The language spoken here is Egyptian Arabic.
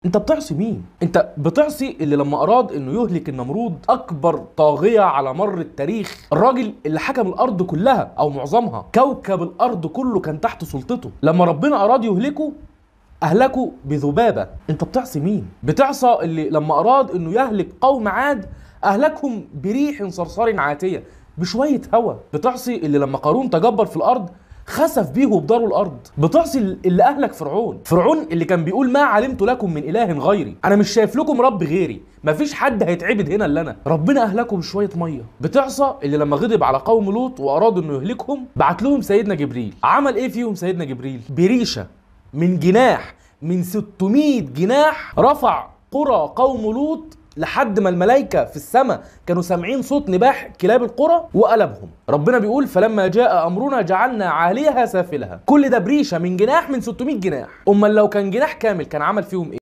انت بتعصي مين انت بتعصي اللي لما اراد انه يهلك النمرود اكبر طاغيه على مر التاريخ الراجل اللي حكم الارض كلها او معظمها كوكب الارض كله كان تحت سلطته لما ربنا اراد يهلكه اهلكوا بذبابه انت بتعصي مين بتعصى اللي لما اراد انه يهلك قوم عاد اهلكهم بريح صرصار عاتيه بشويه هوا بتعصي اللي لما قارون تجبر في الارض خسف بيه وبداره الارض بتعصي اللي اهلك فرعون فرعون اللي كان بيقول ما علمت لكم من اله غيري انا مش شايف لكم رب غيري مفيش حد هيتعبد هنا الا انا ربنا اهلكه بشويه ميه بتعصى اللي لما غضب على قوم لوط واراد انه يهلكهم بعت لهم سيدنا جبريل عمل ايه فيهم سيدنا جبريل بريشه من جناح من 600 جناح رفع قرى قوم لوط لحد ما الملائكه في السماء كانوا سامعين صوت نباح كلاب القرى وقلبهم ربنا بيقول فلما جاء امرنا جعلنا عاليها سافلها كل ده بريشه من جناح من 600 جناح امال لو كان جناح كامل كان عمل فيهم ايه